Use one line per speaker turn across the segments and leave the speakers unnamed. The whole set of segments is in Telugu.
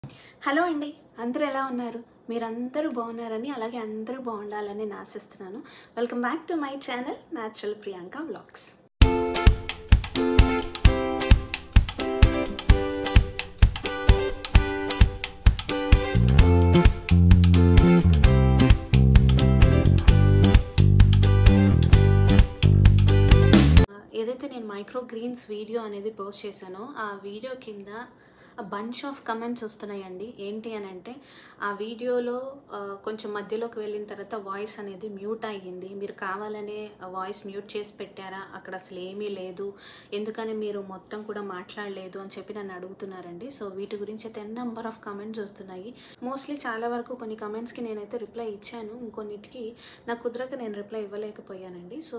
హలో అండి అందరూ ఎలా ఉన్నారు మీరందరూ బాగున్నారని అలాగే అందరూ బాగుండాలని నేను ఆశిస్తున్నాను welcome back to my channel natural Priyanka vlogs ఏదైతే నేను మైక్రో గ్రీన్స్ వీడియో అనేది పోస్ట్ చేశానో ఆ వీడియో కింద బంచ్ ఆఫ్ కమెంట్స్ వస్తున్నాయండి ఏంటి అని అంటే ఆ వీడియోలో ఆ, కొంచెం మధ్యలోకి వెళ్ళిన తర్వాత వాయిస్ అనేది మ్యూట్ అయ్యింది మీరు కావాలనే వాయిస్ మ్యూట్ చేసి పెట్టారా అక్కడ అసలు ఏమీ లేదు ఎందుకని మీరు మొత్తం కూడా మాట్లాడలేదు అని చెప్పి నన్ను అడుగుతున్నారండి సో వీటి గురించి అయితే ఎన్ నెంబర్ ఆఫ్ కమెంట్స్ వస్తున్నాయి మోస్ట్లీ చాలా వరకు కొన్ని కమెంట్స్కి నేనైతే రిప్లై ఇచ్చాను ఇంకొన్నిటికి నాకు కుదరక నేను రిప్లై ఇవ్వలేకపోయానండి సో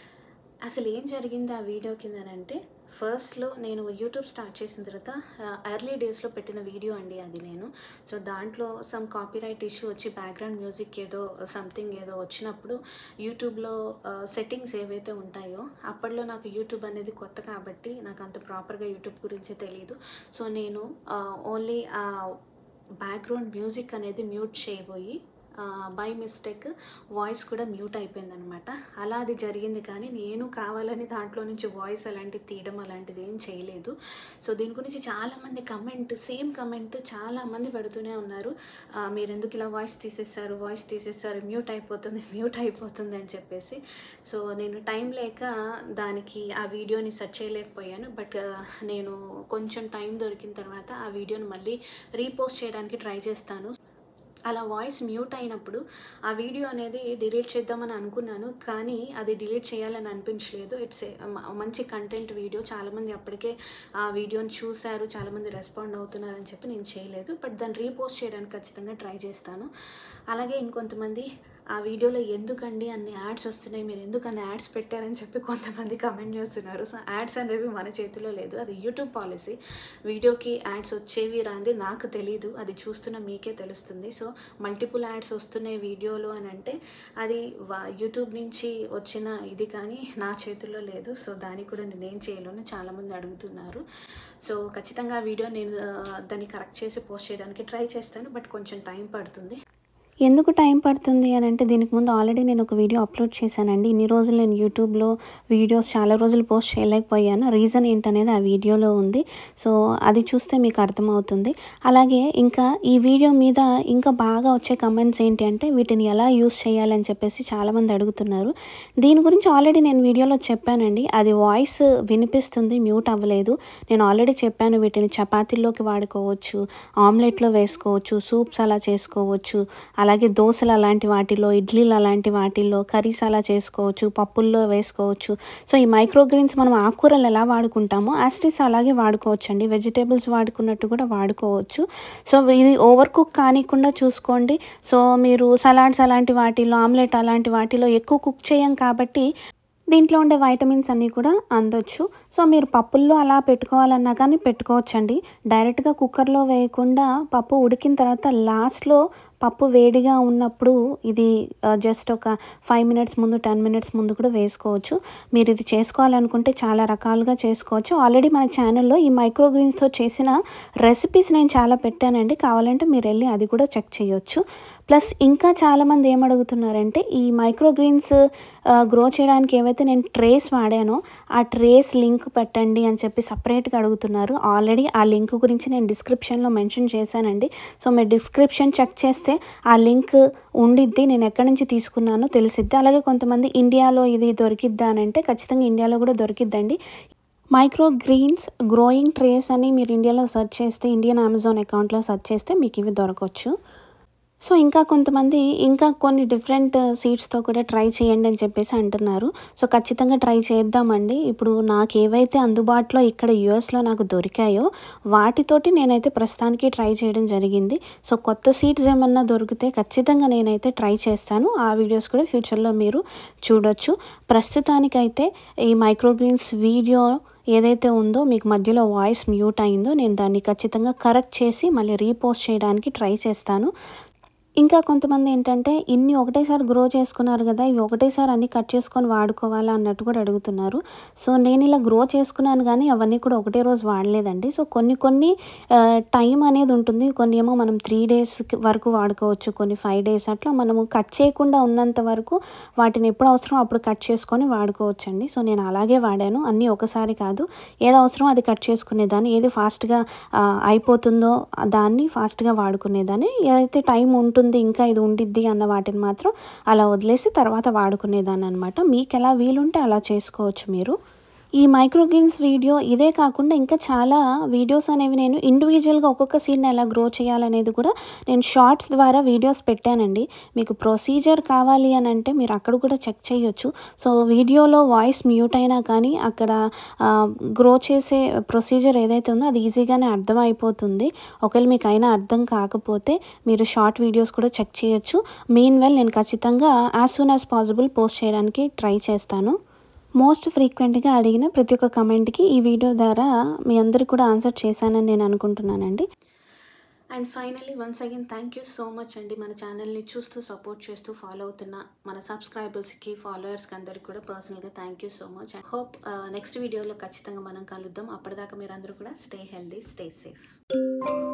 అసలు ఏం జరిగింది ఆ వీడియో కిందనంటే ఫస్ట్లో నేను యూట్యూబ్ స్టార్ట్ చేసిన తర్వాత ఎర్లీ డేస్లో పెట్టిన వీడియో అండి అది నేను సో దాంట్లో సమ్ కాపీరైట్ ఇష్యూ వచ్చి బ్యాక్గ్రౌండ్ మ్యూజిక్ ఏదో సంథింగ్ ఏదో వచ్చినప్పుడు యూట్యూబ్లో సెట్టింగ్స్ ఏవైతే ఉంటాయో అప్పట్లో నాకు యూట్యూబ్ అనేది కొత్త కాబట్టి నాకు అంత ప్రాపర్గా యూట్యూబ్ గురించి తెలియదు సో నేను ఓన్లీ బ్యాక్గ్రౌండ్ మ్యూజిక్ అనేది మ్యూట్ చేయబోయి బై మిస్టేక్ వాయిస్ కూడా మ్యూట్ అయిపోయిందనమాట అలా అది జరిగింది కానీ నేను కావాలని దాంట్లో నుంచి వాయిస్ అలాంటిది తీయడం అలాంటిది ఏం చేయలేదు సో దీని గురించి చాలామంది కమెంట్ సేమ్ కమెంట్ చాలామంది పెడుతూనే ఉన్నారు ఆ, మీరు ఎందుకు ఇలా వాయిస్ తీసేస్తారు వాయిస్ తీసేస్తారు మ్యూట్ అయిపోతుంది మ్యూట్ అయిపోతుంది అని చెప్పేసి సో నేను టైం లేక దానికి ఆ వీడియోని సెర్చ్ చేయలేకపోయాను బట్ నేను కొంచెం టైం దొరికిన తర్వాత ఆ వీడియోని మళ్ళీ రీపోస్ట్ చేయడానికి ట్రై చేస్తాను అలా వాయిస్ మ్యూట్ అయినప్పుడు ఆ వీడియో అనేది డిలీట్ చేద్దామని అనుకున్నాను కానీ అది డిలీట్ చేయాలని అనిపించలేదు ఇట్స్ మంచి కంటెంట్ వీడియో చాలామంది అప్పటికే ఆ వీడియోని చూశారు చాలామంది రెస్పాండ్ అవుతున్నారని చెప్పి నేను చేయలేదు బట్ దాన్ని రీపోస్ట్ చేయడానికి ఖచ్చితంగా ట్రై చేస్తాను అలాగే ఇంకొంతమంది ఆ వీడియోలో ఎందుకండి అన్ని యాడ్స్ వస్తున్నాయి మీరు ఎందుకు అన్ని యాడ్స్ పెట్టారని చెప్పి కొంతమంది కమెంట్ చేస్తున్నారు సో యాడ్స్ అనేవి మన చేతిలో లేదు అది యూట్యూబ్ పాలసీ వీడియోకి యాడ్స్ వచ్చేవి రాంది నాకు తెలీదు అది చూస్తున్న మీకే తెలుస్తుంది సో మల్టిపుల్ యాడ్స్ వస్తున్నాయి వీడియోలో అని అంటే అది వా- యూట్యూబ్ నుంచి వచ్చిన ఇది కానీ నా చేతుల్లో లేదు సో దానికి కూడా నేనేం చేయలేను చాలామంది అడుగుతున్నారు సో ఖచ్చితంగా ఆ వీడియో నేను ఆ, దాన్ని కరెక్ట్ చేసి పోస్ట్ చేయడానికి ట్రై చేస్తాను బట్ కొంచెం టైం పడుతుంది
ఎందుకు టైం పడుతుంది అని అంటే దీనికి ముందు ఆల్రెడీ నేను ఒక వీడియో అప్లోడ్ చేశానండి ఇన్ని రోజులు నేను యూట్యూబ్లో వీడియోస్ చాలా రోజులు పోస్ట్ చేయలేకపోయాను రీజన్ ఏంటనేది ఆ వీడియోలో ఉంది సో అది చూస్తే మీకు అర్థమవుతుంది అలాగే ఇంకా ఈ వీడియో మీద ఇంకా బాగా వచ్చే కమెంట్స్ ఏంటి అంటే వీటిని ఎలా యూస్ చేయాలని చెప్పేసి చాలామంది అడుగుతున్నారు దీని గురించి ఆల్రెడీ నేను వీడియోలో చెప్పానండి అది వాయిస్ వినిపిస్తుంది మ్యూట్ అవ్వలేదు నేను ఆల్రెడీ చెప్పాను వీటిని చపాతీల్లోకి వాడుకోవచ్చు ఆమ్లెట్లో వేసుకోవచ్చు సూప్స్ అలా చేసుకోవచ్చు అలాగే దోశలు అలాంటి వాటిలో ఇడ్లీలు అలాంటి వాటిల్లో కర్రీస్ అలా చేసుకోవచ్చు పప్పుల్లో వేసుకోవచ్చు సో ఈ మైక్రోగ్రీన్స్ మనం ఆకుకూరలు ఎలా వాడుకుంటామో యాస్టిస్ అలాగే వాడుకోవచ్చు అండి వెజిటేబుల్స్ వాడుకున్నట్టు కూడా వాడుకోవచ్చు సో ఇది ఓవర్ కుక్ కానికుండా చూసుకోండి సో మీరు సలాడ్స్ అలాంటి వాటిలో ఆమ్లెట్ అలాంటి వాటిలో ఎక్కువ కుక్ చేయం కాబట్టి దీంట్లో ఉండే వైటమిన్స్ అన్నీ కూడా అందొచ్చు సో మీరు పప్పుల్లో అలా పెట్టుకోవాలన్నా కానీ పెట్టుకోవచ్చండి డైరెక్ట్గా కుక్కర్లో వేయకుండా పప్పు ఉడికిన తర్వాత లాస్ట్లో పప్పు వేడిగా ఉన్నప్పుడు ఇది జస్ట్ ఒక ఫైవ్ మినిట్స్ ముందు టెన్ మినిట్స్ ముందు కూడా వేసుకోవచ్చు మీరు ఇది చేసుకోవాలనుకుంటే చాలా రకాలుగా చేసుకోవచ్చు ఆల్రెడీ మన ఛానల్లో ఈ మైక్రోగ్రీన్స్తో చేసిన రెసిపీస్ నేను చాలా పెట్టానండి కావాలంటే మీరు వెళ్ళి అది కూడా చెక్ చేయొచ్చు ప్లస్ ఇంకా చాలామంది ఏమడుగుతున్నారంటే ఈ మైక్రోగ్రీన్స్ గ్రో చేయడానికి ఏవైతే నేను ట్రేస్ వాడానో ఆ ట్రేస్ లింక్ పెట్టండి అని చెప్పి సపరేట్గా అడుగుతున్నారు ఆల్రెడీ ఆ లింక్ గురించి నేను డిస్క్రిప్షన్లో మెన్షన్ చేశానండి సో మీరు డిస్క్రిప్షన్ చెక్ చేస్తే ఆ లింక్ ఉండిద్ది నేను ఎక్కడి నుంచి తీసుకున్నానో తెలిసిద్ది అలాగే కొంతమంది ఇండియాలో ఇది దొరికిద్దా అని అంటే ఖచ్చితంగా ఇండియాలో కూడా దొరికిద్దండి మైక్రో గ్రీన్స్ గ్రోయింగ్ ట్రేస్ అని మీరు ఇండియాలో సెర్చ్ చేస్తే ఇండియన్ అమెజాన్ అకౌంట్లో సెర్చ్ చేస్తే మీకు ఇవి దొరకవచ్చు సో ఇంకా కొంతమంది ఇంకా కొన్ని డిఫరెంట్ సీడ్స్తో కూడా ట్రై చేయండి అని చెప్పేసి అంటున్నారు సో ఖచ్చితంగా ట్రై చేద్దామండి ఇప్పుడు నాకు ఏవైతే అందుబాటులో ఇక్కడ యూఎస్లో నాకు దొరికాయో వాటితోటి నేనైతే ప్రస్తుతానికి ట్రై చేయడం జరిగింది సో కొత్త సీడ్స్ ఏమన్నా దొరికితే ఖచ్చితంగా నేనైతే ట్రై చేస్తాను ఆ వీడియోస్ కూడా ఫ్యూచర్లో మీరు చూడొచ్చు ప్రస్తుతానికైతే ఈ మైక్రోగ్రీన్స్ వీడియో ఏదైతే ఉందో మీకు మధ్యలో వాయిస్ మ్యూట్ అయిందో నేను దాన్ని ఖచ్చితంగా కరెక్ట్ చేసి మళ్ళీ రీపోస్ట్ చేయడానికి ట్రై చేస్తాను ఇంకా కొంతమంది ఏంటంటే ఇన్ని ఒకటేసారి గ్రో చేసుకున్నారు కదా ఇవి ఒకటేసారి అన్ని కట్ చేసుకొని వాడుకోవాలా అన్నట్టు కూడా అడుగుతున్నారు సో నేను ఇలా గ్రో చేసుకున్నాను కానీ అవన్నీ కూడా ఒకటే రోజు వాడలేదండి సో కొన్ని కొన్ని టైం అనేది ఉంటుంది కొన్ని ఏమో మనం త్రీ డేస్ వరకు వాడుకోవచ్చు కొన్ని ఫైవ్ డేస్ అట్లా మనము కట్ చేయకుండా ఉన్నంత వరకు వాటిని ఎప్పుడు అవసరం అప్పుడు కట్ చేసుకొని వాడుకోవచ్చు అండి సో నేను అలాగే వాడాను అన్నీ ఒకసారి కాదు ఏది అవసరం అది కట్ చేసుకునేదాన్ని ఏది ఫాస్ట్గా అయిపోతుందో దాన్ని ఫాస్ట్గా వాడుకునేదాన్ని ఏదైతే టైం ఉంటుంది ఇంకా ఇది ఉండిద్ది అన్న వాటిని మాత్రం అలా వదిలేసి తర్వాత వాడుకునేదాన్ని అనమాట మీకు ఎలా వీలుంటే అలా చేసుకోవచ్చు మీరు ఈ మైక్రోగ్రీన్స్ వీడియో ఇదే కాకుండా ఇంకా చాలా వీడియోస్ అనేవి నేను ఇండివిజువల్గా ఒక్కొక్క సీడ్ని ఎలా గ్రో చేయాలనేది కూడా నేను షార్ట్స్ ద్వారా వీడియోస్ పెట్టానండి మీకు ప్రొసీజర్ కావాలి అని అంటే మీరు అక్కడ కూడా చెక్ చేయొచ్చు సో వీడియోలో వాయిస్ మ్యూట్ అయినా కానీ అక్కడ గ్రో చేసే ప్రొసీజర్ ఏదైతే ఉందో అది ఈజీగానే అర్థమైపోతుంది ఒకవేళ మీకు అయినా అర్థం కాకపోతే మీరు షార్ట్ వీడియోస్ కూడా చెక్ చేయొచ్చు మెయిన్ వెల్ నేను ఖచ్చితంగా as soon as possible post చేయడానికి ట్రై చేస్తాను మోస్ట్ ఫ్రీక్వెంట్గా అడిగిన ప్రతి ఒక్క కమెంట్కి ఈ వీడియో ద్వారా మీ అందరికి కూడా ఆన్సర్ చేశానని నేను అనుకుంటున్నానండి
and finally once again thank you so much అండి మన ఛానల్ని చూస్తూ సపోర్ట్ చేస్తూ ఫాలో అవుతున్న మన సబ్స్క్రైబర్స్కి ఫాలోవర్స్కి అందరికి కూడా పర్సనల్గా thank you so much and hope next వీడియోలో ఖచ్చితంగా మనం కలుద్దాం అప్పటిదాకా మీరందరూ కూడా స్టే హెల్దీ స్టే సేఫ్